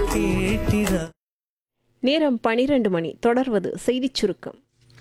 கேட்டிடா நேரம் பனிரெண்டு மணி தொடர்வது செய்திச் சுருக்கம்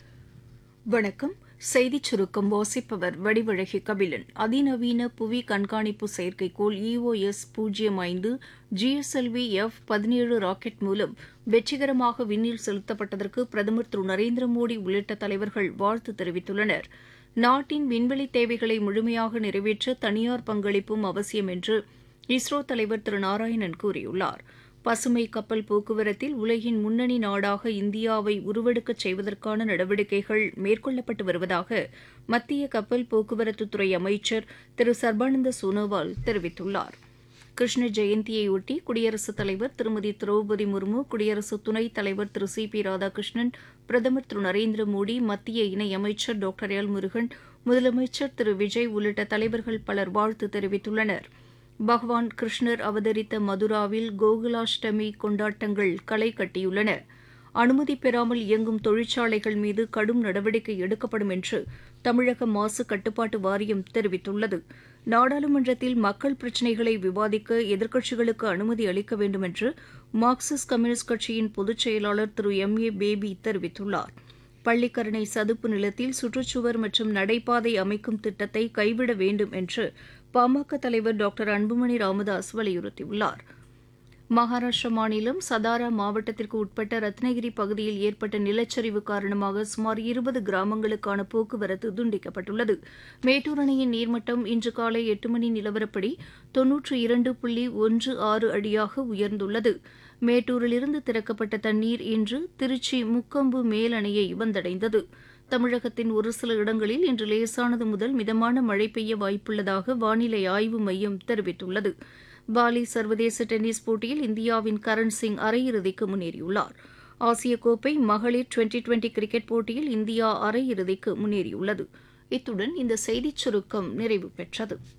வணக்கம் செய்திச் சுருக்கம் வாசிப்பவர் வடிவழகி கபிலன் அதிநவீன புவி கண்காணிப்பு செயற்கைக்கோள் இஓஎஸ் பூஜ்ஜியம் ஐந்து ஜிஎஸ்எல்வி எஃப் பதினேழு ராக்கெட் மூலம் வெற்றிகரமாக விண்ணில் செலுத்தப்பட்டதற்கு பிரதமர் திரு நரேந்திர மோடி உள்ளிட்ட தலைவர்கள் வாழ்த்து தெரிவித்துள்ளனர் நாட்டின் விண்வெளி தேவைகளை முழுமையாக நிறைவேற்ற தனியார் பங்களிப்பும் அவசியம் என்று இஸ்ரோ தலைவர் திரு நாராயணன் கூறியுள்ளார் பசுமை கப்பல் போக்குவரத்தில் உலகின் முன்னணி நாடாக இந்தியாவை உருவெடுக்கச் செய்வதற்கான நடவடிக்கைகள் மேற்கொள்ளப்பட்டு வருவதாக மத்திய கப்பல் போக்குவரத்துத்துறை அமைச்சர் திரு சர்பானந்த சோனோவால் தெரிவித்துள்ளார் கிருஷ்ண ஜெயந்தியையொட்டி குடியரசுத் தலைவர் திருமதி திரௌபதி முர்மு குடியரசு துணைத் தலைவர் திரு சி பி ராதாகிருஷ்ணன் பிரதமர் திரு நரேந்திர மோடி மத்திய இணையமைச்சர் டாக்டர் எல் முருகன் முதலமைச்சர் திரு விஜய் உள்ளிட்ட தலைவர்கள் பலர் வாழ்த்து தெரிவித்துள்ளனர் பகவான் கிருஷ்ணர் அவதரித்த மதுராவில் கோகுலாஷ்டமி கொண்டாட்டங்கள் களை கட்டியுள்ளன அனுமதி பெறாமல் இயங்கும் தொழிற்சாலைகள் மீது கடும் நடவடிக்கை எடுக்கப்படும் என்று தமிழக மாசு கட்டுப்பாட்டு வாரியம் தெரிவித்துள்ளது நாடாளுமன்றத்தில் மக்கள் பிரச்சினைகளை விவாதிக்க எதிர்க்கட்சிகளுக்கு அனுமதி அளிக்க வேண்டும் என்று மார்க்சிஸ்ட் கம்யூனிஸ்ட் கட்சியின் பொதுச் செயலாளர் திரு எம் ஏ பேபி தெரிவித்துள்ளார் பள்ளிக்கரணை சதுப்பு நிலத்தில் சுற்றுச்சுவர் மற்றும் நடைபாதை அமைக்கும் திட்டத்தை கைவிட வேண்டும் என்று பாமக தலைவர் டாக்டர் அன்புமணி ராமதாஸ் வலியுறுத்தியுள்ளார் மகாராஷ்டிரா மாநிலம் சதாரா மாவட்டத்திற்கு உட்பட்ட ரத்னகிரி பகுதியில் ஏற்பட்ட நிலச்சரிவு காரணமாக சுமார் இருபது கிராமங்களுக்கான போக்குவரத்து துண்டிக்கப்பட்டுள்ளது மேட்டூர் அணையின் நீர்மட்டம் இன்று காலை எட்டு மணி நிலவரப்படி தொன்னூற்று இரண்டு புள்ளி ஒன்று ஆறு அடியாக உயர்ந்துள்ளது மேட்டூரிலிருந்து திறக்கப்பட்ட தண்ணீர் இன்று திருச்சி முக்கொம்பு மேல் அணையை வந்தடைந்தது தமிழகத்தின் ஒரு சில இடங்களில் இன்று லேசானது முதல் மிதமான மழை பெய்ய வாய்ப்புள்ளதாக வானிலை ஆய்வு மையம் தெரிவித்துள்ளது பாலி சர்வதேச டென்னிஸ் போட்டியில் இந்தியாவின் கரண் சிங் அரையிறுதிக்கு முன்னேறியுள்ளார் ஆசிய கோப்பை மகளிர் டுவெண்டி டுவெண்டி கிரிக்கெட் போட்டியில் இந்தியா அரையிறுதிக்கு முன்னேறியுள்ளது இத்துடன் இந்த செய்திச் சுருக்கம் நிறைவு பெற்றது